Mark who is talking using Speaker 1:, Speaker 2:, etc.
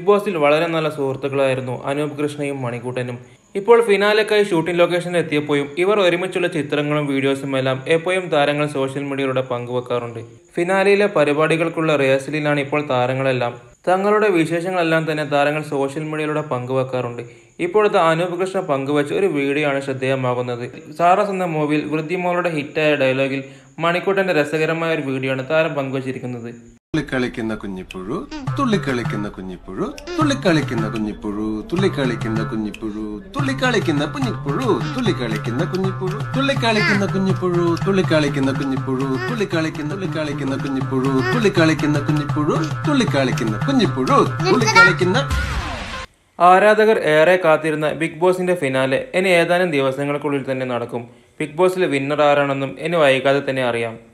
Speaker 1: big ബോസിൽ വളരെ നല്ല സുഹൃത്തുക്കളായിരുന്നു അനൂപ് കൃഷ്ണയും മണിക്കൂട്ടനും ഇപ്പോൾ ഫിനാലക്കായി ഷൂട്ടിംഗ് ലൊക്കേഷനിൽ എത്തിയപ്പോഴും ഇവർ ഒരുമിച്ചുള്ള ചിത്രങ്ങളും വീഡിയോസും എല്ലാം എപ്പോഴും താരങ്ങൾ സോഷ്യൽ മീഡിയയിലൂടെ പങ്കുവെക്കാറുണ്ട് ഫിനാലയിലെ പരിപാടികൾക്കുള്ള റിഹേഴ്സലിലാണ് ഇപ്പോൾ താരങ്ങളെല്ലാം തങ്ങളുടെ വിശേഷങ്ങളെല്ലാം തന്നെ താരങ്ങൾ സോഷ്യൽ മീഡിയയിലൂടെ പങ്കുവെക്കാറുണ്ട് ഇപ്പോഴത്തെ അനൂപ് കൃഷ്ണ പങ്കുവച്ച ഒരു വീഡിയോ ആണ് ശ്രദ്ധേയമാകുന്നത് സാറസ് എന്ന മൂവിയിൽ വൃദ്ധിമോളുടെ ഹിറ്റായ ഡയലോഗിൽ മണിക്കൂട്ടന്റെ രസകരമായ ഒരു വീഡിയോ ആണ് താരം പങ്കുവച്ചിരിക്കുന്നത്
Speaker 2: തുള്ളിക്കളിക്കുന്ന കുഞ്ഞിപ്പുഴു തുള്ളിക്കളിക്കുന്ന കുഞ്ഞിപ്പുഴു തുള്ളിക്കളിക്കുന്ന കുഞ്ഞിപ്പുഴു തുള്ളിക്കളിക്കുന്ന കുഞ്ഞിപ്പുഴു തുള്ളിക്കളിക്കുന്ന കുഞ്ഞിപ്പുഴു തുള്ളിക്കളിക്കുന്ന കുഞ്ഞിപ്പുഴു തുള്ളിക്കളിക്കുന്ന കുഞ്ഞിപ്പുഴു തുള്ളിക്കളിക്കുന്ന കുഞ്ഞിപ്പുഴു തുള്ളിക്കളിക്കുന്ന തുള്ളിക്കളിക്കുന്ന കുഞ്ഞിപ്പുഴു തുള്ളിക്കളിക്കുന്ന കുഞ്ഞിപ്പുഴു തുള്ളിക്കളിക്കുന്ന കുഞ്ഞിപ്പുഴു തുള്ളിക്കളിക്കുന്ന
Speaker 1: ആരാധകർ ഏറെ കാത്തിരുന്ന ബിഗ് ബോസിന്റെ ഫിനാലെ ഇനി ഏതാനും ദിവസങ്ങൾക്കുള്ളിൽ തന്നെ നടക്കും ബിഗ് ബോസിലെ വിന്നർ ആരാണെന്നും ഇനി വൈകാതെ തന്നെ അറിയാം